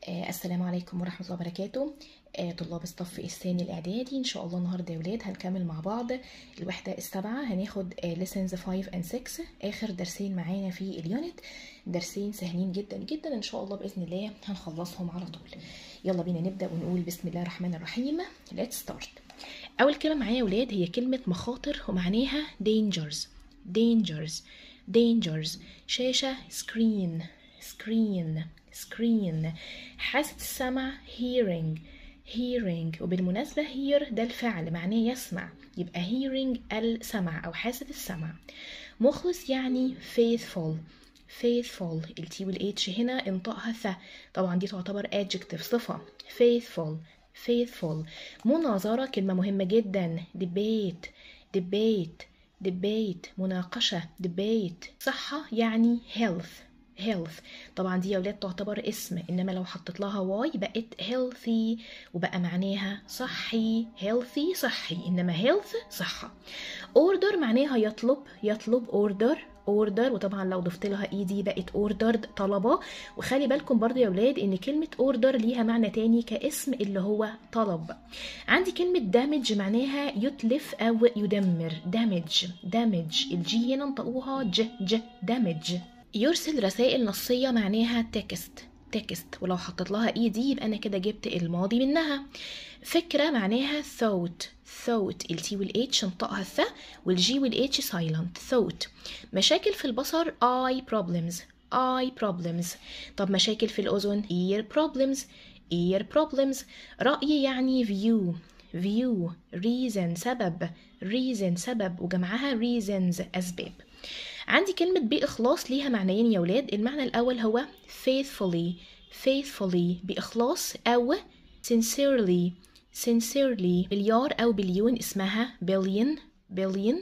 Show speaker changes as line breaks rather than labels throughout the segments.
آه، السلام عليكم ورحمة الله وبركاته آه، طلاب الصف الثاني الإعدادي إن شاء الله النهاردة يا ولاد هنكمل مع بعض الوحدة السابعة هناخد آه، lessons 5 and 6 آخر درسين معانا في اليونت درسين سهلين جدا جدا إن شاء الله بإذن الله هنخلصهم على طول يلا بينا نبدأ ونقول بسم الله الرحمن الرحيم let's start أول كلمة معايا يا ولاد هي كلمة مخاطر ومعناها dangers dangers dangers شاشة screen screen screen حاسة السمع hearing hearing وبالمناسبة hear ده الفعل معناه يسمع يبقى hearing السمع أو حاسة السمع مخلص يعني faithful faithful التي والاتش هنا انطقها ث طبعا دي تعتبر adjective صفة faithful faithful مناظرة كلمة مهمة جدا debate debate debate مناقشة debate صحة يعني health health طبعا دي يا ولاد تعتبر اسم انما لو حطيت لها واي بقت healthy وبقى معناها صحي healthy صحي انما health صحة order معناها يطلب يطلب order اوردر وطبعا لو ضفت لها اي دي بقت اوردرد طلبه وخلي بالكم برضو يا ولاد ان كلمه اوردر ليها معنى تاني كاسم اللي هو طلب عندي كلمه دامج معناها يتلف او يدمر دامج دامج الجي هنا انطقوها ج ج دامج يرسل رسائل نصيه معناها تكست تكست ولو حطيت لها اي دي يبقى انا كده جبت الماضي منها فكره معناها thought thought التي والاتش انطقها الث والجي والاتش سايلنت thought مشاكل في البصر eye problems eye problems طب مشاكل في الاذن ear problems ear problems راي يعني view view reason سبب reason سبب وجمعها reasons اسباب عندي كلمة بإخلاص ليها معنيين يا ولاد المعنى الأول هو faithfully faithfully بإخلاص أو sincerely sincerely مليار أو بليون اسمها billion billion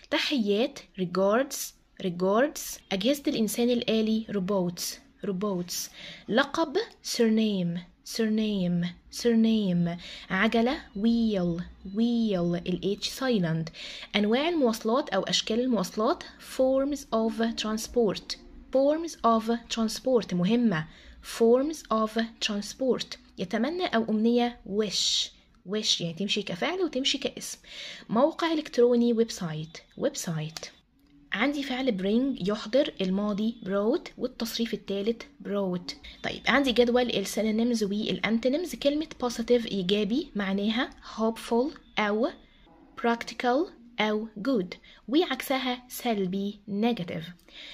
تحيات regards regards أجهزة الإنسان الآلي robots robots لقب surname surname surname عجلة wheel wheel ال H silent أنواع المواصلات أو أشكال المواصلات forms of transport forms of transport مهمة forms of transport يتمنى أو أمنية wish wish يعني تمشي كفعل وتمشي كاسم موقع إلكتروني ويب سايت ويب سايت عندي فعل bring يحضر الماضي brought والتصريف الثالث brought طيب عندي جدول السينونيمز والانتونيمز كلمة positive إيجابي معناها hopeful أو practical أو good وعكسها سلبي negative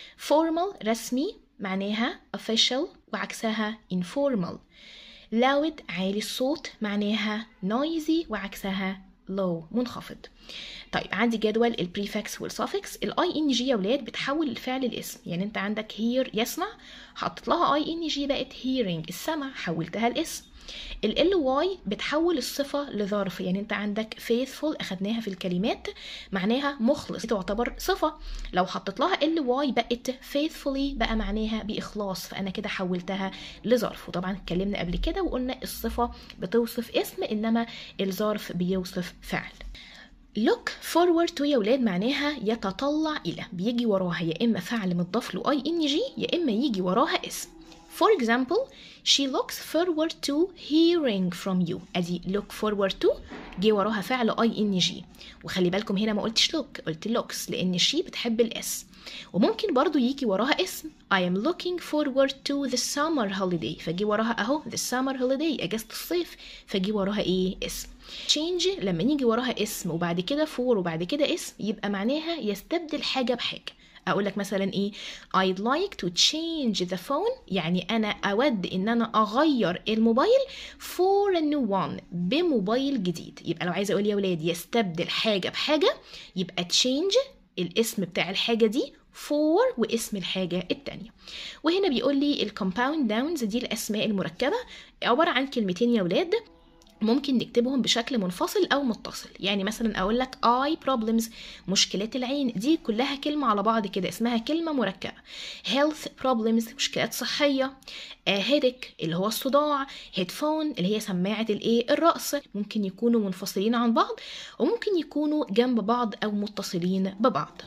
formal رسمي معناها official وعكسها informal loud عالي الصوت معناها noisy وعكسها low منخفض طيب عندي جدول البريفكس والسافكس الاي ان جي يا ولاد بتحول الفعل الاسم يعني انت عندك هير يسمع حطيت لها اي ان جي بقت هيرنج السمع حولتها الاسم ال واي بتحول الصفة لظرف يعني انت عندك faithful اخدناها في الكلمات معناها مخلص تعتبر صفة لو حطيت لها ال واي بقت faithfully بقى معناها بإخلاص فأنا كده حولتها لظرف وطبعا اتكلمنا قبل كده وقلنا الصفة بتوصف اسم إنما الظرف بيوصف فعل look forward to يا ولاد معناها يتطلع إلى بيجي وراها يا إما فعل متضاف له اي ان جي يا إما يجي وراها اسم For example, she looks forward to hearing from you. ادي look forward to جه وراها فعل اي ان جي وخلي بالكم هنا ما قلتش look قلت looks لان she بتحب الاس وممكن برضو يجي وراها اسم I am looking forward to the summer holiday فجي وراها اهو the summer holiday اجازة الصيف فجي وراها ايه اسم change لما نيجي وراها اسم وبعد كده for وبعد كده اسم يبقى معناها يستبدل حاجة بحاجة اقول لك مثلا ايه I'd like to change the phone يعني انا اود ان انا اغير الموبايل for a new one بموبايل جديد يبقى لو عايزه اقول يا ولاد يستبدل حاجه بحاجه يبقى change الاسم بتاع الحاجه دي for واسم الحاجة التانية وهنا بيقول لي الكومباوند داونز دي الأسماء المركبة عبارة عن كلمتين يا ولاد ممكن نكتبهم بشكل منفصل او متصل يعني مثلا اقول لك eye problems مشكلات العين دي كلها كلمه على بعض كده اسمها كلمه مركبه health problems مشكلات صحيه headache اللي هو الصداع headphone اللي هي سماعه الايه الراس ممكن يكونوا منفصلين عن بعض وممكن يكونوا جنب بعض او متصلين ببعض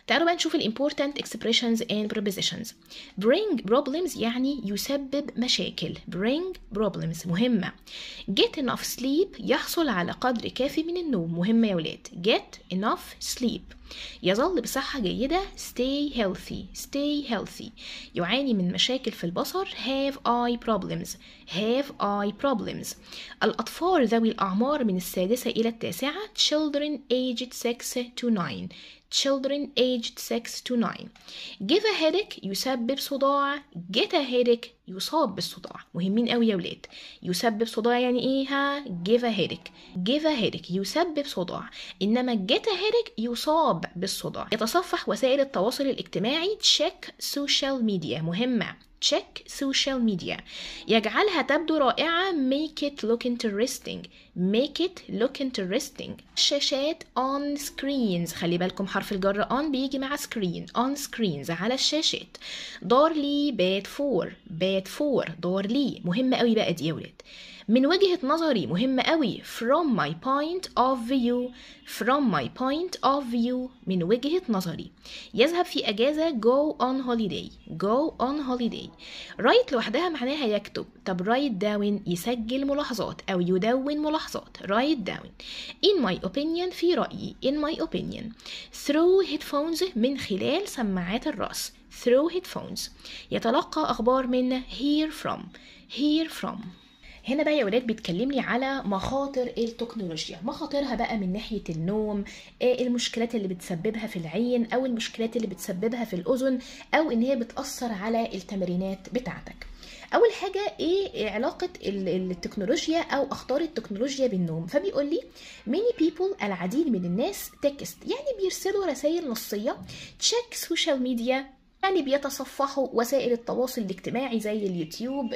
تعالوا بقى نشوف ال important expressions and prepositions bring problems يعني يسبب مشاكل bring problems مهمة get enough sleep يحصل على قدر كافي من النوم مهمة يا ولاد get enough sleep يظل بصحة جيدة stay healthy stay healthy يعاني من مشاكل في البصر have eye problems have eye problems الأطفال ذوي الأعمار من السادسة إلى التاسعة children aged 6 to 9 children aged 6 to 9 give a headache يسبب صداع get a headache يصاب بالصداع مهمين قوي يا ولاد يسبب صداع يعني ايه ها give a headache give a headache يسبب صداع انما get a headache يصاب بالصداع يتصفح وسائل التواصل الاجتماعي check social media مهمة check social media يجعلها تبدو رائعة make it look interesting make it look interesting شاشات on screens خلي بالكم حرف الجر on بيجي مع screen on screens على الشاشات دار لي bad for bad for دار لي مهمة قوي بقى دي يا ولاد من وجهة نظري مهمة قوي from my point of view from my point of view من وجهة نظري يذهب في أجازة go on holiday go on holiday write لوحدها معناها يكتب طب write down يسجل ملاحظات أو يدون ملاحظات write down in my opinion في رأيي in my opinion through headphones من خلال سماعات الرأس through headphones يتلقى أخبار من hear from hear from هنا بقى يا ولاد بيتكلمني على مخاطر التكنولوجيا مخاطرها بقى من ناحية النوم المشكلات اللي بتسببها في العين أو المشكلات اللي بتسببها في الأذن أو إن هي بتأثر على التمرينات بتاعتك اول حاجه ايه علاقه التكنولوجيا او اخطار التكنولوجيا بالنوم فبيقول لي many people العديد من الناس تكست يعني بيرسلوا رسائل نصيه تشيك سوشيال ميديا يعني بيتصفحوا وسائل التواصل الاجتماعي زي اليوتيوب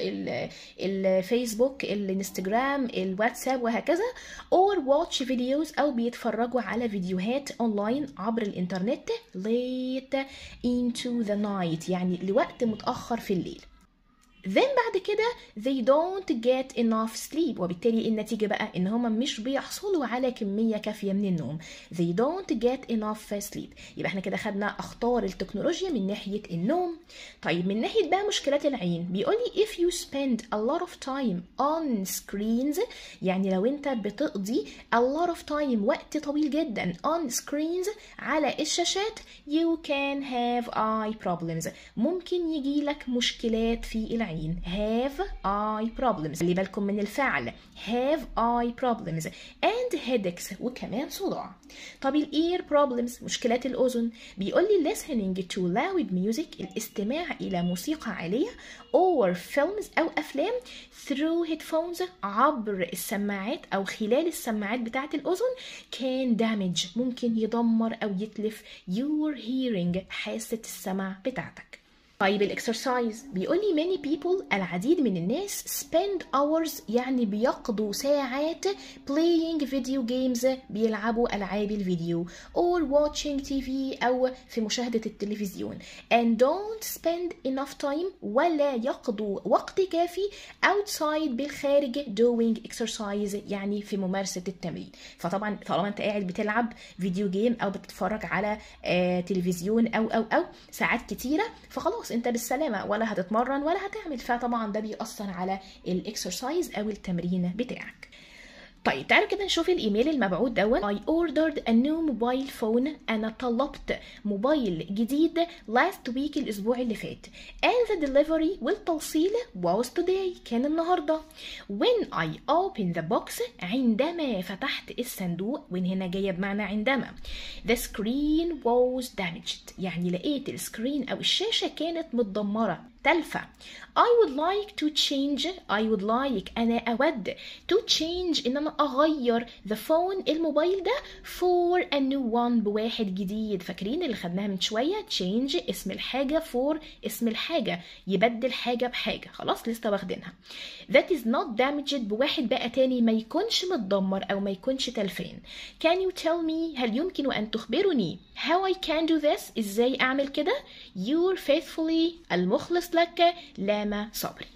الفيسبوك الانستجرام الواتساب وهكذا or watch videos او بيتفرجوا على فيديوهات اونلاين عبر الانترنت late into the night يعني لوقت متاخر في الليل then بعد كده they don't get enough sleep وبالتالي النتيجة بقى ان هما مش بيحصلوا على كمية كافية من النوم they don't get enough sleep يبقى احنا كده خدنا اخطار التكنولوجيا من ناحية النوم طيب من ناحية بقى مشكلات العين بيقول لي if you spend a lot of time on screens يعني لو انت بتقضي a lot of time وقت طويل جدا on screens على الشاشات you can have eye problems ممكن يجي لك مشكلات في العين العين have eye problems خلي بالكم من الفعل have eye problems and headaches وكمان صداع طب الاير problems مشكلات الاذن بيقول لي listening to loud music الاستماع الى موسيقى عاليه or films او افلام through headphones عبر السماعات او خلال السماعات بتاعه الاذن can damage ممكن يدمر او يتلف your hearing حاسه السمع بتاعتك طيب الاكسرسايز بيقول لي many people العديد من الناس spend hours يعني بيقضوا ساعات playing video games بيلعبوا العاب الفيديو or watching TV او في مشاهدة التلفزيون and don't spend enough time ولا يقضوا وقت كافي outside بالخارج doing exercise يعني في ممارسة التمرين فطبعا طالما انت قاعد بتلعب فيديو جيم او بتتفرج على آه تلفزيون او او او ساعات كتيرة فخلاص خلاص انت بالسلامه ولا هتتمرن ولا هتعمل فطبعا ده بيأثر على الاكسرسايز او التمرين بتاعك طيب تعالوا كده نشوف الايميل المبعوث دون I ordered a new mobile phone انا طلبت موبايل جديد last week الاسبوع اللي فات and the delivery والتوصيل was today كان النهارده when I opened the box عندما فتحت الصندوق وين هنا جايه بمعنى عندما the screen was damaged يعني لقيت السكرين او الشاشه كانت متدمره تلفة I would like to change I would like أنا أود to change إن أنا أغير the phone الموبايل ده for a new one بواحد جديد فاكرين اللي خدناها من شوية change اسم الحاجة for اسم الحاجة يبدل حاجة بحاجة خلاص لسه واخدينها that is not damaged بواحد بقى تاني ما يكونش متدمر أو ما يكونش تلفان can you tell me هل يمكن أن تخبرني how I can do this إزاي أعمل كده your faithfully المخلص لك لاما صبري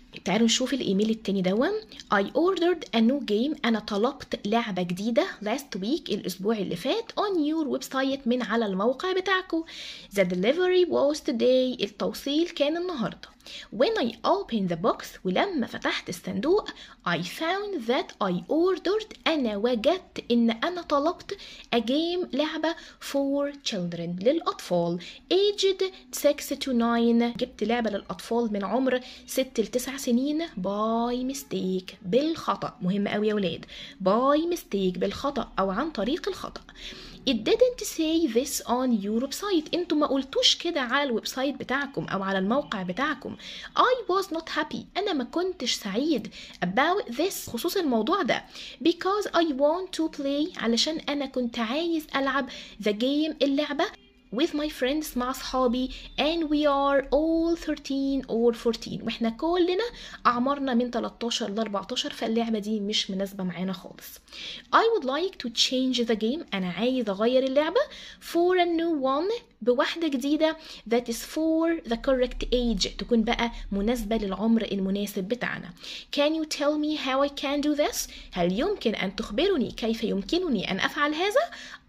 تعالوا نشوف الايميل التاني دون I ordered a new game انا طلبت لعبة جديدة last week الاسبوع اللي فات on your website من على الموقع بتاعكم the delivery was today التوصيل كان النهاردة when I opened the box ولما فتحت الصندوق I found that I ordered أنا وجدت إن أنا طلبت a game لعبة for children للأطفال aged 6 to 9 جبت لعبة للأطفال من عمر 6 ل 9 سنين by mistake بالخطأ مهم قوي يا ولاد by mistake بالخطأ أو عن طريق الخطأ It didn't say this on your website انتوا ما قلتوش كده على الويب سايت بتاعكم او على الموقع بتاعكم I was not happy انا ما كنتش سعيد about this خصوص الموضوع ده because I want to play علشان انا كنت عايز العب the game اللعبة with my friends مع أصحابي and we are all 13 or 14 واحنا كلنا أعمارنا من 13 ل 14 فاللعبة دي مش مناسبة معانا خالص I would like to change the game أنا عايز أغير اللعبة for a new one بواحدة جديدة that is for the correct age تكون بقى مناسبة للعمر المناسب بتاعنا Can you tell me how I can do this؟ هل يمكن أن تخبرني كيف يمكنني أن أفعل هذا؟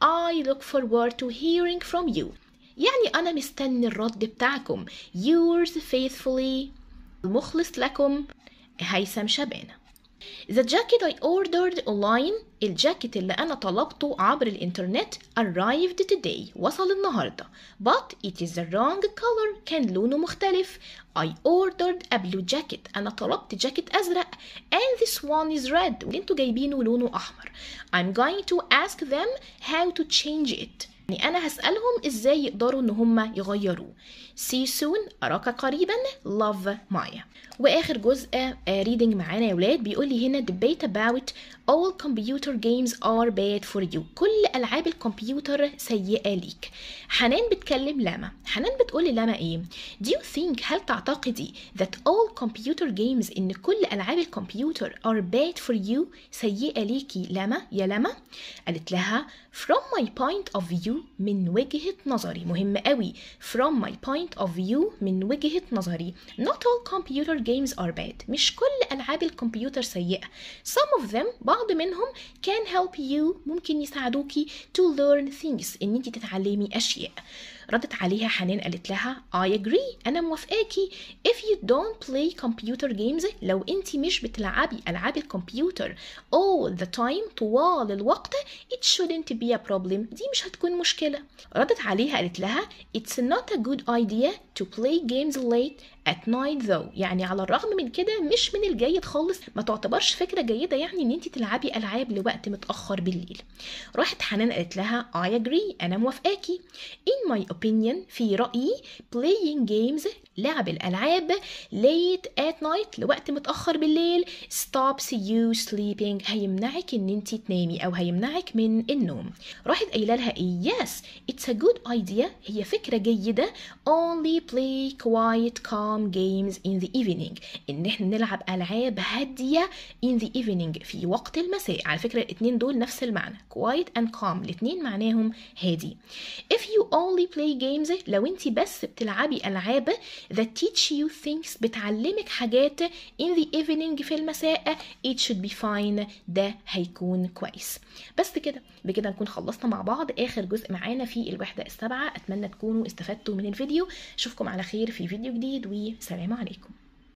I look forward to hearing from you يعني أنا مستني الرد بتاعكم yours faithfully المخلص لكم هيثم شبانه The jacket I ordered online الجاكيت اللي أنا طلبته عبر الإنترنت arrived today وصل النهاردة but it is the wrong color كان لونه مختلف I ordered a blue jacket أنا طلبت جاكيت أزرق and this one is red واللي انتوا جايبينه لونه أحمر I'm going to ask them how to change it يعني أنا هسألهم إزاي يقدروا إن هم يغيروه see soon أراك قريبا love مايا وآخر جزء ريدنج معانا يا ولاد بيقول لي هنا debate about all computer games are bad for you كل ألعاب الكمبيوتر سيئة ليك حنان بتكلم لاما حنان بتقول لاما إيه do you think هل تعتقدي that all computer games إن كل ألعاب الكمبيوتر are bad for you سيئة ليكي لاما يا لاما قالت لها from my point of view من وجهة نظري مهم قوي from my point of view من وجهة نظري not all computer games are bad مش كل ألعاب الكمبيوتر سيئة some of them بعض منهم can help you ممكن يساعدوكي to learn things إن انت تتعلمي أشياء ردت عليها حنان قالت لها I agree أنا موافقاكي if you don't play computer games لو أنت مش بتلعبي ألعاب الكمبيوتر all the time طوال الوقت it shouldn't be a problem دي مش هتكون مشكلة ردت عليها قالت لها it's not a good idea to play games late at night though يعني على الرغم من كده مش من الجيد خالص ما تعتبرش فكرة جيدة يعني ان انت تلعبي العاب لوقت متأخر بالليل راحت حنان قالت لها I agree انا موافقاكي in my opinion في رأيي playing games لعب الألعاب late at night لوقت متأخر بالليل stops you sleeping هيمنعك ان انت تنامي او هيمنعك من النوم راحت قايله لها ايه yes it's a good idea هي فكرة جيدة only play quiet calm games in the evening ان احنا نلعب العاب هادية in the evening في وقت المساء على فكرة الاتنين دول نفس المعنى quiet and calm الاتنين معناهم هادي if you only play games لو انت بس بتلعبي العاب that teach you things بتعلمك حاجات in the evening في المساء it should be fine ده هيكون كويس بس كده بكده نكون خلصنا مع بعض اخر جزء معانا في الوحدة السابعة اتمنى تكونوا استفدتوا من الفيديو اشوفكم على خير في فيديو جديد وسلام عليكم